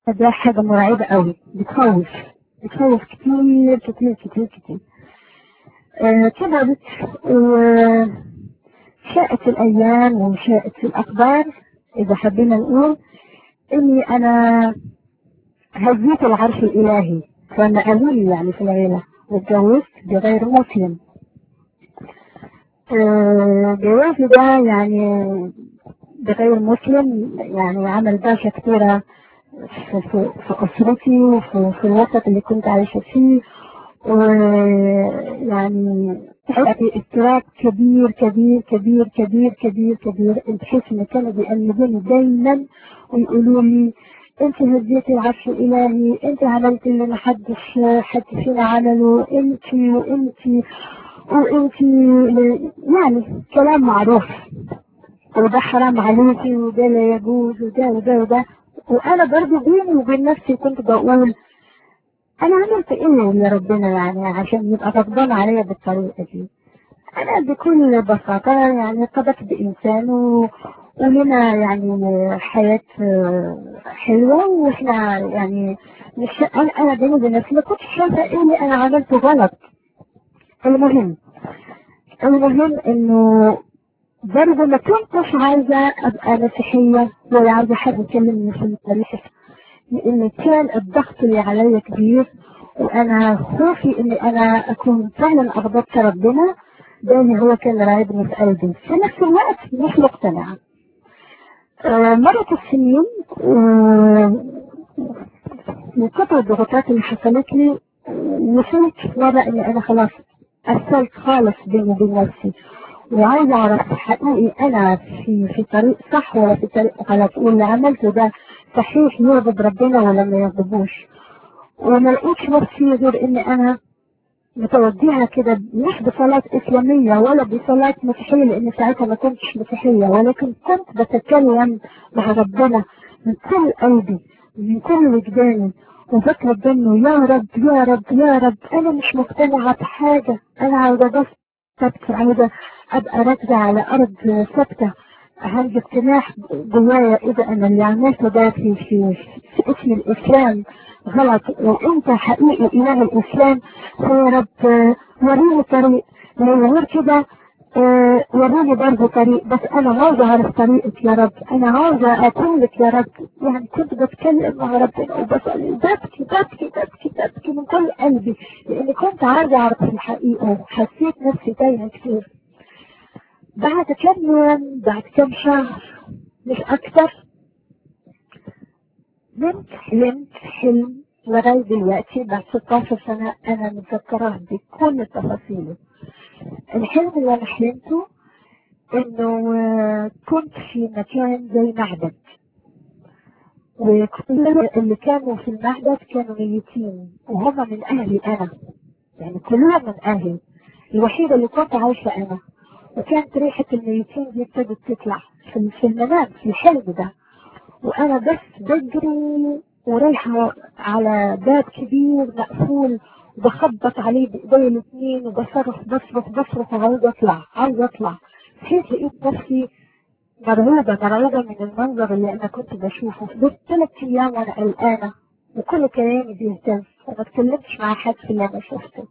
ده حاجة مرعبة قوي بتخوف بتخوف كتير كتير كتير كتير آه كبرت وشاءت الأيام وشاءت الأخبار إذا حبينا نقول إني أنا هزيت العرش الإلهي فما قالوا لي يعني في العيلة واتجوزت بغير مسلم آه جوازي ده يعني بغير مسلم يعني عمل باشا كتيرة في, في, في أسرتي وفي في الوسط اللي كنت عايشة فيه ويعني اضطراب كبير كبير كبير كبير كبير كبير بحيث ان كانوا بيقلبوني دايما ويقولوا لي انت هديتي العرش الالهي انت عملت اللي ما حدش حد فينا عمله انت وانت وانت يعني كلام معروف وده حرام عليكي وده لا يجوز وده وده وده وانا برضو بيني وبين نفسي كنت بقول انا عملت ايه يا ربنا يعني عشان يبقى غضبان عليا بالطريقه دي انا بكل بساطه يعني ارتبطت بانسان و... ولنا يعني حياة حلوة واحنا يعني مش انا انا بيني وبين نفسي ما كنتش شايفة ايه اللي انا عملته غلط المهم المهم انه برضه ما كنتش عايزة ابقى مسيحية ولا عايزة حد يكلمني في التاريخ لان كان الضغط اللي عليا كبير وانا خوفي اني انا اكون فعلا اغضبت ربنا ده اللي هو كان راعبني في قلبي في نفس الوقت مش مقتنعة آه مرت السنين من كتر الضغوطات اللي حصلت لي وصلت مرة اني انا خلاص قفلت خالص بيني وبين نفسي وعايزة اعرف حقيقي انا في في طريق صح ولا في طريق غلط واللي عملته ده صحيح يغضب ربنا ولا ما يغضبوش وما لقيتش نفسي غير اني انا متوجهة كده مش بصلاة إسلامية ولا بصلاة مسيحية لأن ساعتها ما كنتش مسيحية ولكن كنت بتكلم مع ربنا من كل قلبي من كل وجداني وبطلب منه يا رب يا رب يا رب أنا مش مقتنعة بحاجة أنا عاوزة بس ثابتة عاوزة أبقى راكزة على أرض ثابتة عندي اقتناع جوايا إذا أنا اللي عملته ده في في في اسم الإسلام غلط وانت حقيقي اله الاسلام يا رب وريني طريق لو غير كده وريني برضه طريق بس انا عاوزه اعرف طريقك يا رب انا عاوزه اكون لك يا رب يعني كنت بتكلم مع ربنا وبسال ببكي ببكي ببكي ببكي من كل قلبي لاني كنت عايزه اعرف الحقيقه وحسيت نفسي تايهه كتير بعد كم يوم بعد كم شهر مش اكتر نمت حلمت حلم لغاية دلوقتي بعد 16 سنة أنا متذكراه بكل تفاصيله الحلم اللي أنا حلمته إنه كنت في مكان زي معبد وكل اللي كانوا في المعبد كانوا ميتين وهم من أهلي أنا يعني كلهم من أهلي الوحيدة اللي كنت عايشة أنا وكانت ريحة الميتين دي ابتدت تطلع في المنام في الحلم ده وانا بس بجري ورايحة على باب كبير مقفول وبخبط عليه بايدي الاثنين وبصرخ بصرخ بصرخ وعاوز اطلع عاوز اطلع بحيث لقيت نفسي مرعوبة مرعوبة من المنظر اللي انا كنت بشوفه فضلت ثلاث ايام وانا قلقانة وكل كلامي بيهتز وما اتكلمتش مع حد في اللي انا شفته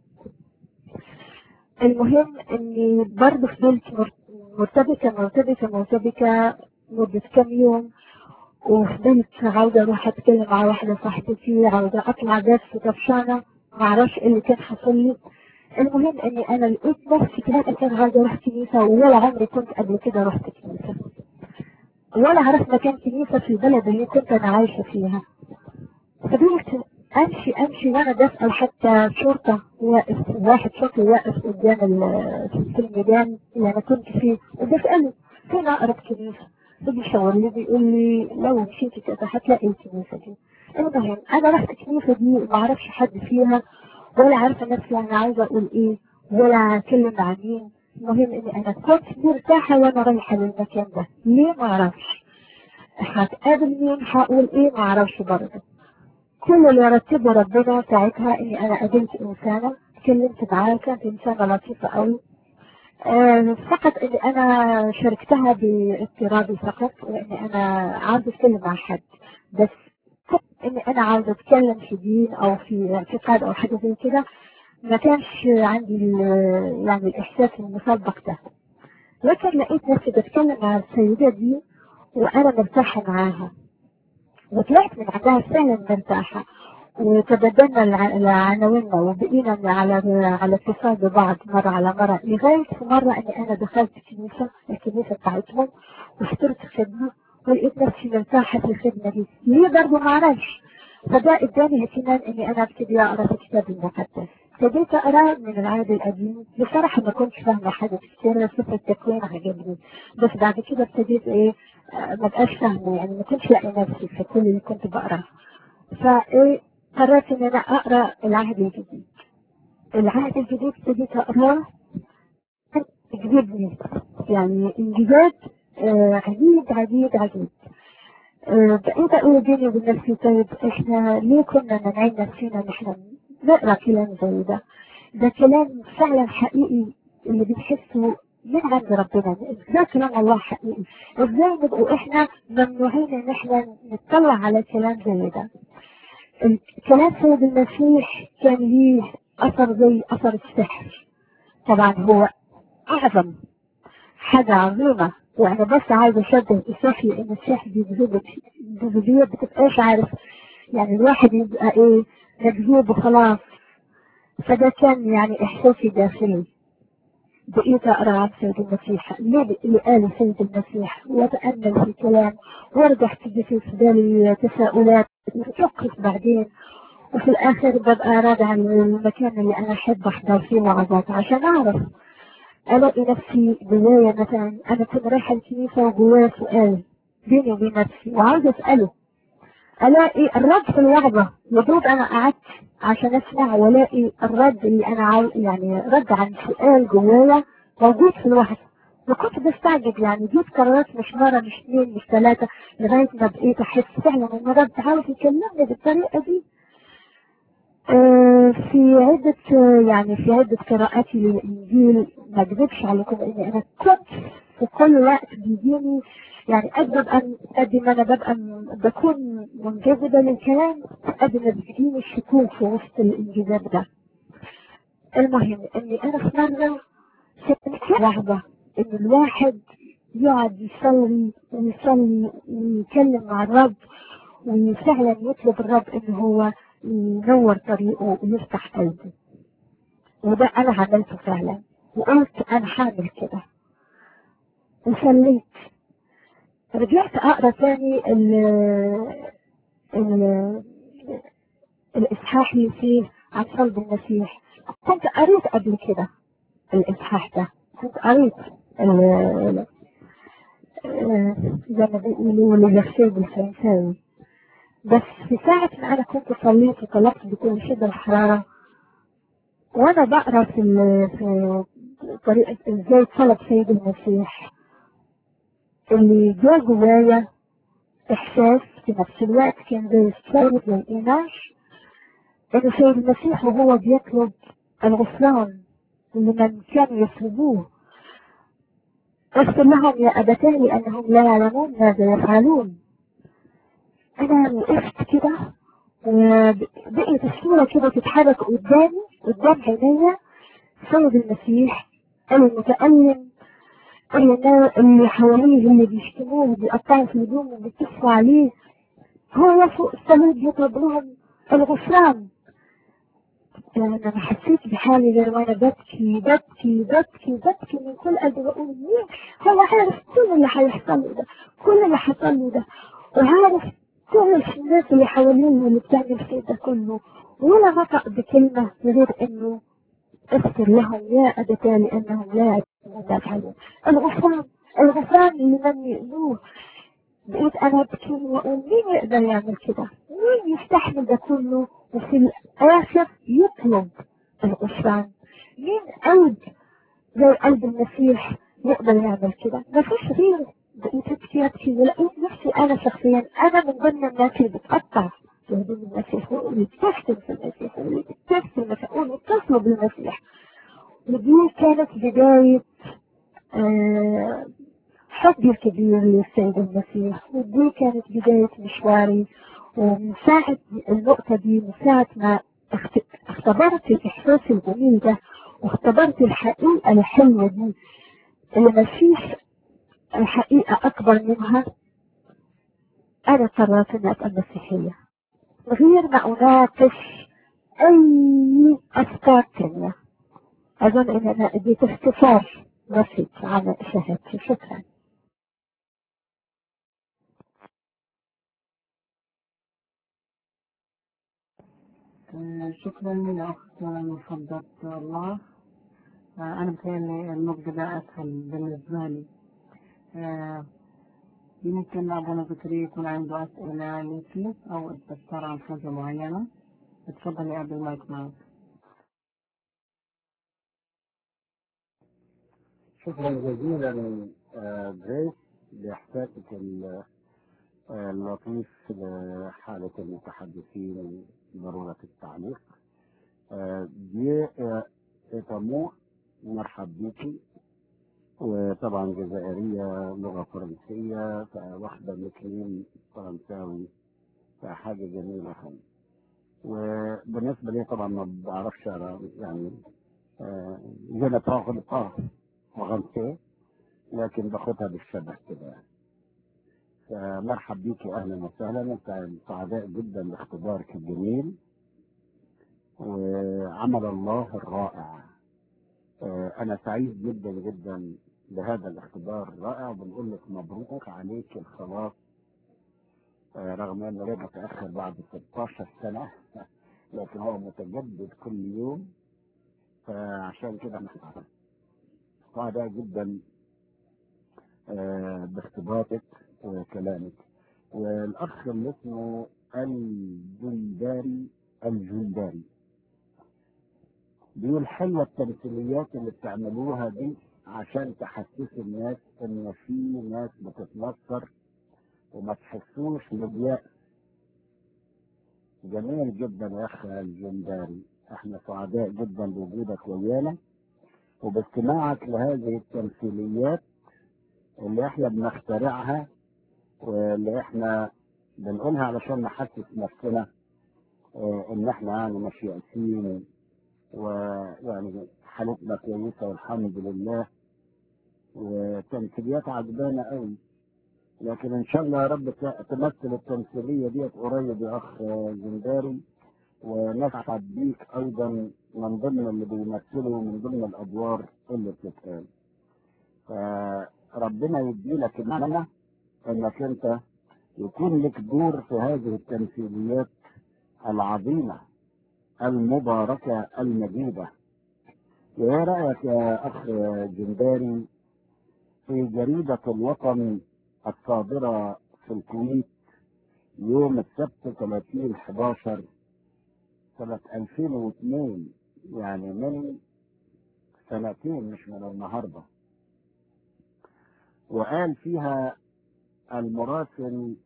المهم اني برضه فضلت مرتبكة مرتبكة مرتبكة مدة كم يوم وفضلت عاوزة اروح اتكلم مع واحدة صاحبتي عاوزة اطلع درس طفشانة معرفش ايه اللي كان حصل لي المهم اني انا لقيت نفسي كده كان عاوزة اروح كنيسة ولا عمري كنت قبل كده رحت كنيسة ولا عرفت مكان كنيسة في البلد اللي كنت انا عايشة فيها فضلت امشي امشي وانا بسأل حتى شرطة واقف واحد شرطي واقف قدام في الميدان اللي انا كنت فيه وبسأله فين اقرب كنيسة بيشاور لي بيقول لي لو مشيتي كده هتلاقي الكنيسة دي المهم انا رحت الكنيسة دي ما اعرفش حد فيها ولا عارفة نفسي انا عايزة اقول ايه ولا اتكلم مع مين المهم اني انا كنت مرتاحة وانا رايحة للمكان ده ليه ما اعرفش هتقابل مين هقول ايه ما اعرفش برضه كل اللي رتبه ربنا ساعتها اني انا قابلت انسانة اتكلمت معاها كانت انسانة لطيفة قوي آه فقط اني انا شاركتها باضطرابي فقط واني انا عاوزة اتكلم مع حد بس اني انا انا عاوزه اتكلم في دين او في اعتقاد او حاجه زي كده ما كانش عندي ال- يعني الاحساس المسبق ده لكن لقيت نفسي بتكلم مع السيدة دي وانا مرتاحة معاها وطلعت من عندها فعلا مرتاحة وتبادلنا الع- العناوين وبقينا على على اتصال ببعض مرة على مرة لغاية في مرة اني انا دخلت كنيسة الكنيسة بتاعتهم واشترت خدمة ولقيت نفسي مرتاحة في الخدمة دي ليه برضه ما اعرفش فده اداني اهتمام اني انا ابتدي اقرا في الكتاب المقدس ابتديت اقرا من العهد القديم بصراحة ما كنتش فاهمة حاجة كتير سفر التكوين عجبني بس بعد كده ابتديت ايه آه، ما بقاش فاهمة يعني ما كنتش لاقي نفسي في كل اللي كنت بقراه فايه قررت ان انا اقرا العهد الجديد العهد الجديد ابتديت اقراه عجبني يعني انجازات آه، عديد عديد عديد آه، بقيت اقول بيني وبين نفسي طيب احنا ليه كنا مانعين نفسنا ان احنا نقرا كلام زي ده ده كلام فعلا حقيقي اللي بنحسه من عند ربنا ده كلام الله حقيقي ازاي نبقوا احنا ممنوعين ان احنا نطلع على كلام زي ده كلام سيد المسيح كان ليه اثر زي اثر السحر طبعا هو اعظم حاجة عظيمة وانا بس عايزة اشبه السحر لان السحر بيجذبك جذبية بتبقاش عارف يعني الواحد يبقى ايه مجذوب وخلاص فده كان يعني احساسي داخلي بقيت اقرا عن سيد المسيح ليه اللي قاله سيد المسيح واتامل في كلام وارجع تجي في بالي تساؤلات وتفكر بعدين وفي الاخر ببقى راجعه للمكان اللي انا احب احضر فيه وعظات عشان اعرف الاقي نفسي جوايا مثلا انا كنت رايحه الكنيسه وجوايا سؤال بيني وبين نفسي وعاوزه اساله الاقي الرد في الوعظه يا دوب انا قعدت عشان اسمع والاقي الرد اللي انا عاو يعني رد عن سؤال جوايا موجود في الوعظه وكنت بستعجب يعني جيت قرارات مش مرة مش اثنين مش ثلاثة لغاية ما بقيت أحس فعلا إن الرب عاوز يكلمني بالطريقة دي آه، في عدة آه، يعني في عدة قراءاتي للإنجيل ما أكذبش عليكم إني أنا كنت في كل وقت بيجيني يعني قد ببقى قد ما أنا ببقى م- بكون منجذبة للكلام قد ما بتجيني الشكوك في وسط الانجذاب ده. المهم إني أنا في مرة سمعت لحظة إن الواحد يقعد يصلي ويصلي ويتكلم مع الرب وفعلا يطلب الرب إن هو ينور طريقه ويفتح قلبه وده انا عملته فعلا وقلت انا هعمل كده وصليت رجعت اقرا تاني ال ال الاصحاح اللي فيه عن صلب المسيح كنت قريت قبل كده الاصحاح ده كنت قريت ال- آه، زي ما بيقولوا لجرسيه بالفرنساوي بس في ساعة ما أنا كنت صليت وطلبت بكل شدة الحرارة وأنا بقرا في ال- في طريقة إزاي طلب سيد المسيح اللي جا جوايا إحساس في نفس الوقت كان زي الصوت زي الإيماش إن سيد المسيح وهو بيطلب الغفران لمن كانوا يطلبوه اغفر لهم يا أبتاه لأنهم لا يعلمون ماذا يفعلون أنا وقفت كده وبقيت الصورة كده تتحرك قدامي قدام عينيا سيد المسيح المتألم اللي اللي حواليه اللي بيشتموه وبيقطعوا في هدومه وبيتفوا عليه هو فوق الصليب يطلب لهم الغفران يعني أنا حسيت بحالي غير وأنا ببكي ببكي ببكي ببكي من كل قلبي بقول مين هو عارف كل اللي هيحصل له ده كل اللي حصل له ده وعارف كل الناس اللي حواليه اللي بتعمل فيه ده كله ولا نطق بكلمة غير إنه اغفر لهم يا أبتاه لأنهم لا يعلمون ما يفعلون الغفران الغفران لمن يؤذوه بقيت أنا أبكي وأقول مين يقدر يعمل كده؟ مين يستحمل ده كله وفي الآخر يطلب الغفران؟ مين قلب زي قلب المسيح يقدر يعمل كده؟ ما فيش غيره بقيت أبكي أبكي ولقيت نفسي أنا شخصيا أنا من ضمن الناس اللي بتقطع في هدوم المسيح واللي بتشتم في المسيح واللي بتشتم المسيح واللي بتطلب المسيح ودي كانت بداية آه حبي الكبير للسيد المسيح ودي كانت بداية مشواري ومن ساعة النقطة دي من ساعة ما اخت- اختبرت الإحساس الجميل ده واختبرت الحقيقة الحلوة دي اللي مفيش الحقيقة أكبر منها أنا قررت إني أبقى مسيحية غير ما أناقش أي أفكار تانية أظن إن أنا اديت اختصار بسيط عن شهادتي شكرا آه، شكرا للأخت محبة الله آه، أنا بتهيألي النقد ده أسهل بالنسبة لي آه، يمكن أبونا بكري يكون عنده أسئلة ليكي أو استفسار عن حاجة معينة اتفضل يا أبي المايك معك شكرا جزيلا آه، جريس لإحساسك ال- آه، اللطيف لحالة المتحدثين ضرورة التعليق آه، دي آه، إيتامور مرحب بيكي وطبعا جزائرية لغة فرنسية فواخدة الاثنين فرنساوي فحاجة جميلة خالص وبالنسبة لي طبعا ما بعرفش أقرأ يعني آه، je ne parle pas فرنسي لكن باخدها بالشبه كده يعني. فمرحب بيكي اهلا وسهلا انت سعداء جدا باختبارك الجميل وعمل الله الرائع آه، انا سعيد جدا جدا بهذا الاختبار الرائع وبنقول لك مبروك عليك الخلاص آه، رغم انه ليه متاخر بعد 16 سنه لكن هو متجدد كل يوم فعشان كده احنا سعداء جدا آه، باختبارك وكلامك والاخ اللي اسمه الجنداري الجنداري بيقول حلوة التمثيليات اللي بتعملوها دي عشان تحسسوا الناس ان في ناس بتتنصر وما تحسوش باليأس جميل جدا يا اخ الجنداري احنا سعداء جدا بوجودك ويانا وباستماعك لهذه التمثيليات اللي احنا بنخترعها واللي احنا بنقولها علشان نحسس نفسنا اه، ان احنا يعني مش يأسين ويعني حالتنا كويسة والحمد لله وتمثيليات عجبانة قوي لكن ان شاء الله يا رب ت- تمثل التمثيلية ديت قريب يا اخ زنداري ونسعد بيك ايضا من ضمن اللي بيمثلوا من ضمن الادوار اللي بتتقال فربنا يديلك المعنى انك انت يكون لك دور في هذه التمثيليات العظيمة المباركة المجيدة وايه رأيك يا اخ جنداري في جريدة الوطن الصادرة في الكويت يوم السبت 30 11 سنة 2002 يعني من سنتين مش من النهارده وقال فيها المراسل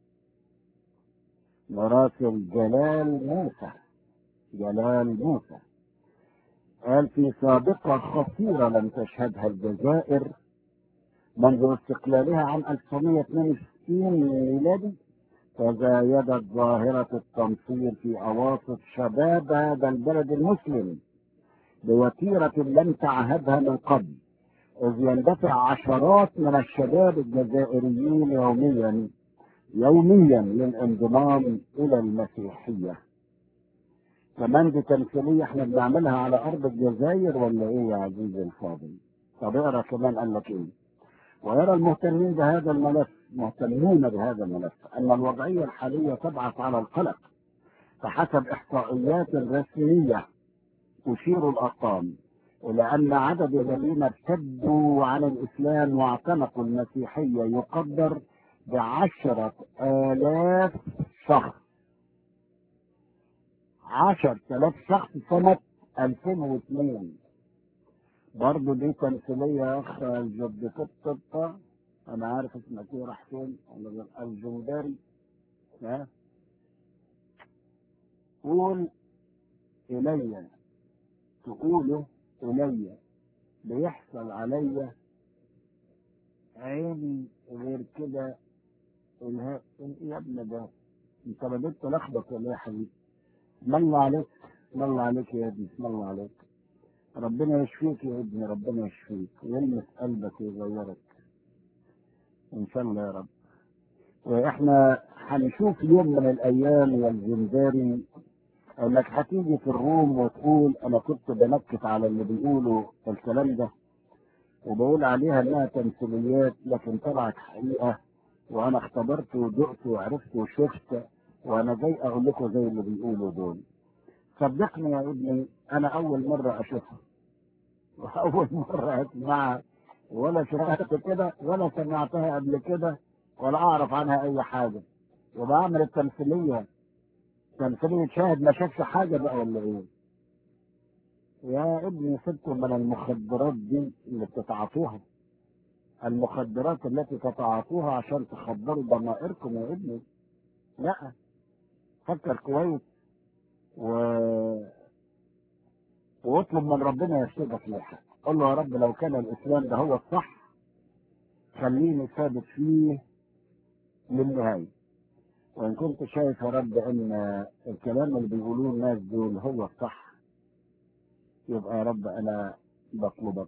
مراسل جلال موسى جلال موسى قال في سابقة خطيرة لم تشهدها الجزائر منذ استقلالها عام 1962 ميلادي تزايدت ظاهرة التنصير في أواسط شباب هذا البلد المسلم بوتيرة لم تعهدها من قبل إذ يندفع عشرات من الشباب الجزائريين يوميا يوميا للانضمام إلى المسيحية كمان دي تمثيلية احنا بنعملها على أرض الجزائر ولا إيه يا عزيزي الفاضل؟ طب اقرا كمان قال لك إيه؟ ويرى المهتمين بهذا الملف مهتمون بهذا الملف أن الوضعية الحالية تبعث على القلق فحسب إحصائيات رسمية تشير الأرقام إلى أن عدد الذين ارتدوا عن الإسلام واعتنقوا المسيحية يقدر بعشرة آلاف شخص عشر آلاف شخص سنة 2002 برضه دي تمثيلية يا أخ الجد قطة أنا عارف اسمك إيه راح فين الجندري ها قول إلي تقوله إلي بيحصل عليا عيني غير كده الها- يا ابن ده انت بدأت تلخبط ولا إيه يا حبيبي اسم الله عليك اسم الله عليك يا ابني اسم الله عليك ربنا يشفيك يا ابني ربنا يشفيك ويلمس قلبك ويغيرك ان شاء الله يا رب واحنا هنشوف يوم من الايام يا الزنزاري انك هتيجي في الروم وتقول انا كنت بنكت على اللي بيقولوا الكلام ده وبقول عليها انها تمثيليات لكن طلعت حقيقه وانا اختبرت ودقت وعرفت وشفت وانا جاي اقول لكم زي اللي بيقولوا دول صدقني يا ابني انا اول مره اشوفها واول مره اسمعها ولا شفت كده ولا سمعتها قبل كده ولا اعرف عنها اي حاجه وبعمل التمثيليه تمثيليه شاهد ما شافش حاجه بقى ولا ايه يا ابني سبتوا من المخدرات دي اللي بتتعاطوها المخدرات التي تتعاطوها عشان تخدروا ضمائركم يا ابني لا فكر كويس و... واطلب من ربنا يرشدك للحق قل له يا رب لو كان الاسلام ده هو الصح خليني ثابت فيه للنهايه وان كنت شايف يا رب ان الكلام اللي بيقولوه الناس دول هو الصح يبقى يا رب انا بطلبك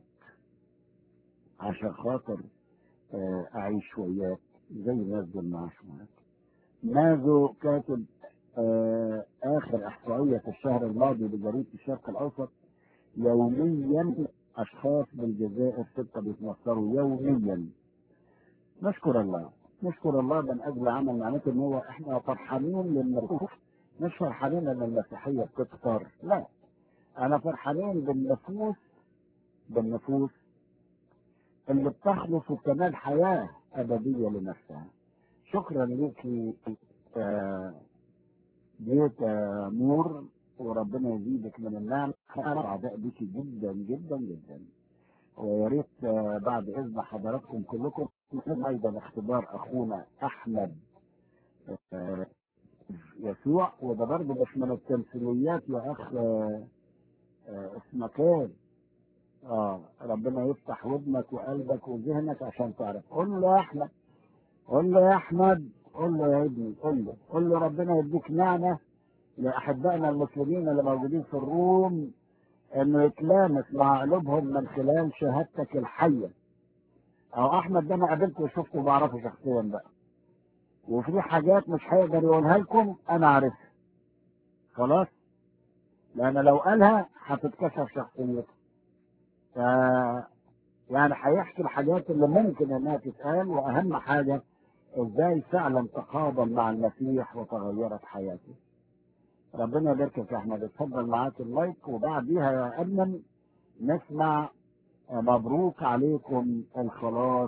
عشان خاطر آه، اعيش وياك زي الناس دول ما عاشوا معاك مازو كاتب آه، اخر احصائيه في الشهر الماضي بجريده الشرق الاوسط يوميا اشخاص بالجزائر سته بيتنصروا يوميا نشكر الله نشكر الله من اجل عمل معناته ان هو احنا فرحانين للنفوس مش فرحانين ان المسيحيه بتكتر لا انا فرحانين بالنفوس بالنفوس اللي بتخلص كمان حياه ابديه لنفسها شكرا ليكي آه، بيت آه، نور وربنا يزيدك من النعم انا سعداء بيكي جدا جدا جدا ويا ريت آه، بعد اذن حضراتكم كلكم ايضا اختبار اخونا احمد آه، يسوع وده برضه مش من التمثيليات يا اخ آه، آه، اسمك ايه؟ اه ربنا يفتح ودنك وقلبك وذهنك عشان تعرف قول له يا احمد قول له يا احمد قول له يا ابني قول له قول له ربنا يديك نعمه لاحبائنا المسلمين اللي موجودين في الروم انه يتلامس مع قلوبهم من خلال شهادتك الحيه او احمد ده انا قابلته وشفته وبعرفه شخصيا بقى وفي حاجات مش هيقدر يقولها لكم انا عارفها خلاص لان لو قالها هتتكشف شخصيته ف يعني هيحكي الحاجات اللي ممكن انها تتقال واهم حاجه ازاي فعلا تقابل مع المسيح وتغيرت حياته ربنا يباركك يا احمد اتفضل معاك المايك وبعديها يا ادمن نسمع مبروك عليكم الخلاص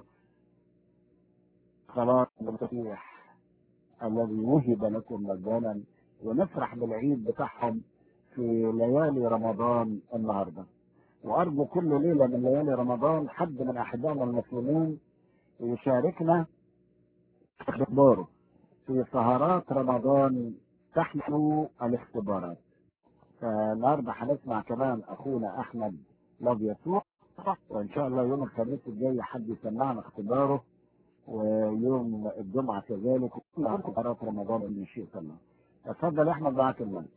خلاص المسيح الذي وهب لكم مجانا ونفرح بالعيد بتاعهم في ليالي رمضان النهارده وارجو كل ليله من ليالي رمضان حد من احبائنا المسلمين يشاركنا اختباره في سهرات رمضان تحمل الاختبارات فالنهارده هنسمع كمان اخونا احمد لاب يسوع وان شاء الله يوم الخميس الجاي حد يسمعنا اختباره ويوم الجمعه كذلك اختبارات رمضان ان شاء الله اتفضل يا احمد معاك المايك